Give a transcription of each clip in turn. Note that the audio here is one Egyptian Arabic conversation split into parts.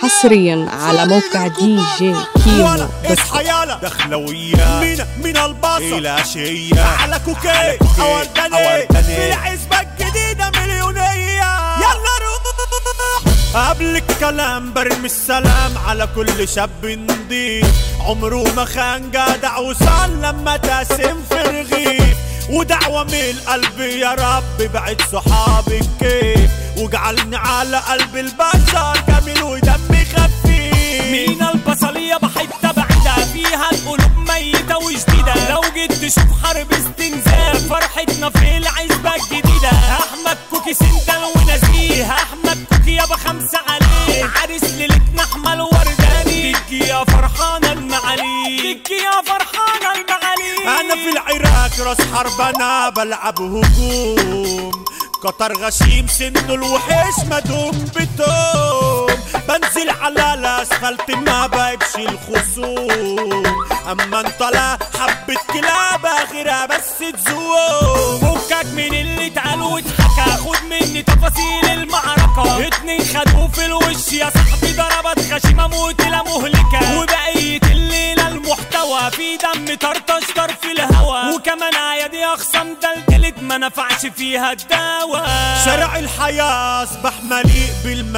حصريا على موقع دي جي كيمو ولا دوت اصحى يالا داخله وياه من من البصل الى شيه على كوكي اوردني في العزبه الجديده مليونيه يلا روح قبل الكلام برمي السلام على كل شاب نضيف عمره ما خان جدع وصال لما تقسم في رغيف ودعوة من القلب يا رب بعد صحابي الكيف واجعلني على قلب البشر جميل ودمي خفيف مين البصلية بحتة بعيدة فيها القلوب ميتة وجديدة لو جيت تشوف حرب استنزاف فرحتنا في العزبة الجديدة أحمد كوكي سندل ونزيه أحمد كوكي يابا خمسة عليه عريس ليلتنا أحمد ورداني تجي يا فرحانة المعالي تجي يا فرحانة المعالي انا في العراق راس حرب انا بلعب هجوم قطر غشيم سنه الوحش مدوم بتوم بنزل على الاسفلت ما بجيبش الخصوم اما انت لا حبة كلاب اخرها بس تزوم فكك من اللي اتقال واتحكى خد مني تفاصيل المعركة اتنين خدوه في الوش يا صاحبي ضربت غشيمة موتلة مهلكة وبقية الليلة المحتوى في دم طرطش في الهوا وكمان ايادي اخصم دلدلت ما نفعش فيها الدواء شارع الحياة اصبح مليء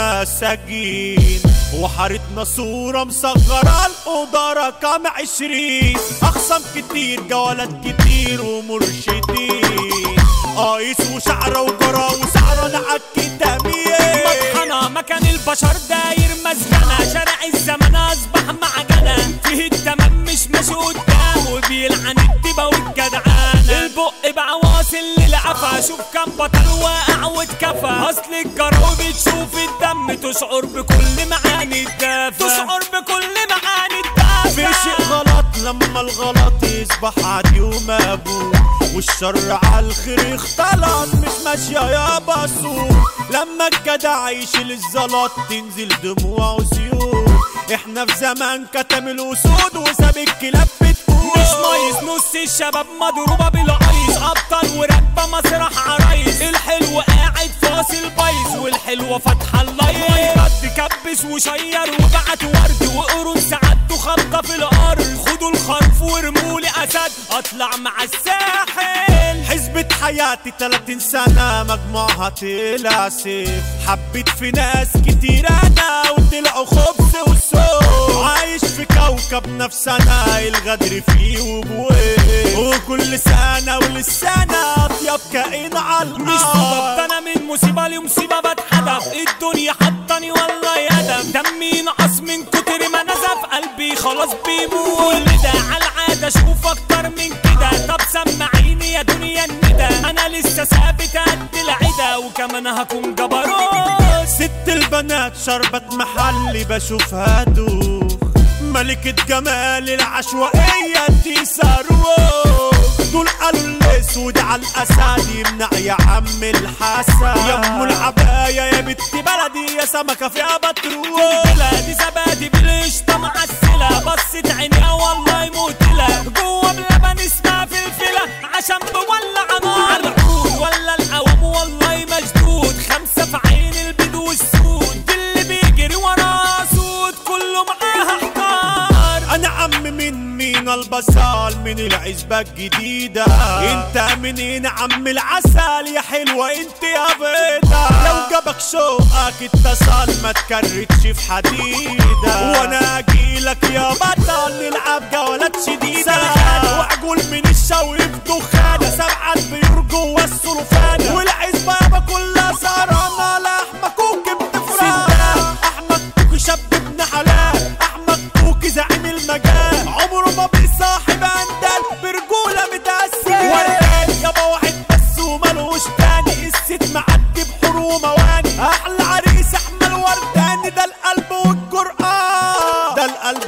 بالمساجين وحارتنا صورة مصغرة الأوضة رقم عشرين أخصم كتير جولات كتير ومرشدين قايس وشعرة وجرى وسعرة نعك تميين مطحنة مكان البشر داير مسجنة شارع الزمن اصبح معجنة فيه التمام مش ماشي قدام وبيلعن الدبا والجدعانة البق بقى واصل للعفا شوف كام بطل واقع واتكفى اصل الجرو بتشوف الدم تشعر بكل معاني الدافع تشعر بكل معاني في الدافع شيء غلط لما الغلط يصبح عادي ومقبول والشر على الخير اختلط مش ماشية يا بصور لما الجدع يشيل الزلط تنزل دموع وسيول احنا في زمان كتم الاسود وساب الكلاب بتقول مش نايس نص الشباب مضروبة بالعيش أبطال وربة مسرح عرايس الحلو قاعد فاصل بايظ والحلوة فاتحة اللايف رد كبس وشير وبعت ورد وقرون سعادته خبطة في الأرض خدوا الخرف وارمولي أسد أطلع مع الساحل حسبة حياتي 30 سنة مجموعها طلع سيف حبيت في ناس كتير انا وطلعوا خبز وسوق عايش في كوكب نفسنا الغدر فيه وبويه وكل سنة ولسنة اطيب كائن على مش سبب الارض انا من مصيبه لمصيبه بتحدف الدنيا حطني والله يدم دمي نقص من كتر ما نزف قلبي خلاص بيموت كل ده على العاده اشوف اكتر من كده طب سمعيني يا دنيا الندى انا لسه ثابت قد العدا وكمان هكون جبروت ست البنات شربت محلي بشوفها دوخ ملكة جمال العشوائية دي صاروخ دول قالوا الاسود على الاسد يمنع يا عم الحسن يا ام العباية يا بنت بلدي يا سمكة فيها بتروح بلادي زبادي بالقشطة معسلة بصت عينيها والله موتلة جوه بلبن اسمها فلفلة عشان بولع نار العود ولا القوام والله مشدود خمسة في عين البيض والسود دي اللي بيجري وراه سود كله معاها حمار انا عم من مين البصال من العزبة الجديدة انت منين عم العسل يا حلوة انت يا بيضة لو جابك شوقك اتصل ما تكرتش في حديدة وانا اجيلك يا بطل نلعب جولات شديدة وعجول من الشوي في دخانة سبعة بيور جوا السلوفانة والعزبة يابا كلها سهرانة لحمة كوكي بتفرق احمد كوكي شاب ابن حلال احمد كوكي زعيم المجال عمره ما بيصاحب اندال برجوله متأسف وردان يابا واحد بس ومالوش تاني الست معدي بحور ومواني احلى عريس احمد ورداني ده القلب والجرأة ده القلب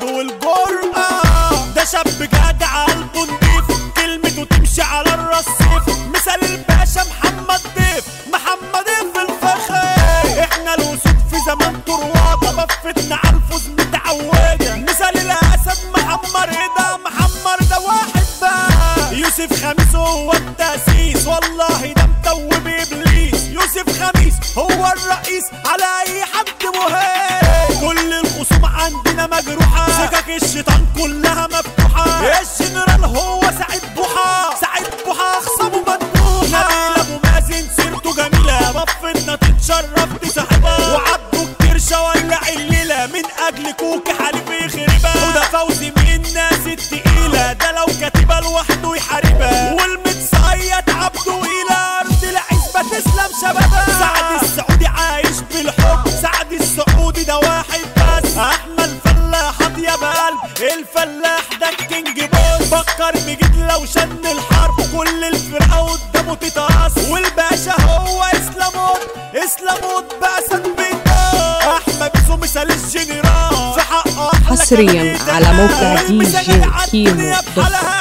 والجرأة ده شاب جدع قلبه نضيف كلمته تمشي على الرصيف مثال الباشا محمد ضيف محمد ضيف الفخر احنا الوسود في زمان طروادة بفتنا على الفوز متعودة مثال الاسد محمر ده محمر ده واحد بقى يوسف خميس هو التأسيس والله ده متوب ابليس يوسف خميس هو الرئيس على اي حد مهم كل الخ دماغ الشيطان كلها مفتوحة الجنرال هو سعيد بوحة سعيد بوحة خصمه مدبوحة نبيل ابو مازن سيرته جميلة بفتنا تتشرف تصاحبها وعبده كتير شوالع الليلة من اجل كوكي حليف يخربها وده فوزي من الناس التقيلة ده لو كاتبها لوحده يحاربها والمتصيد عبده الى ارض العزبة تسلم شبابها سعد السعودي عايش بالحب سعد السعودي ده واحد بس احمد فلاح يا بقلب الفلاح ده الكينج بوس فكر بجد لو شن الحرب كل الفرقة قدامه تتقص والباشا هو اسلامود اسلامود بقى سنبيته احمد بيسو مثال الجنرال في حق أحلى حصرياً كمان على موقع والمثال DJ اللي عدني كيمو بحالها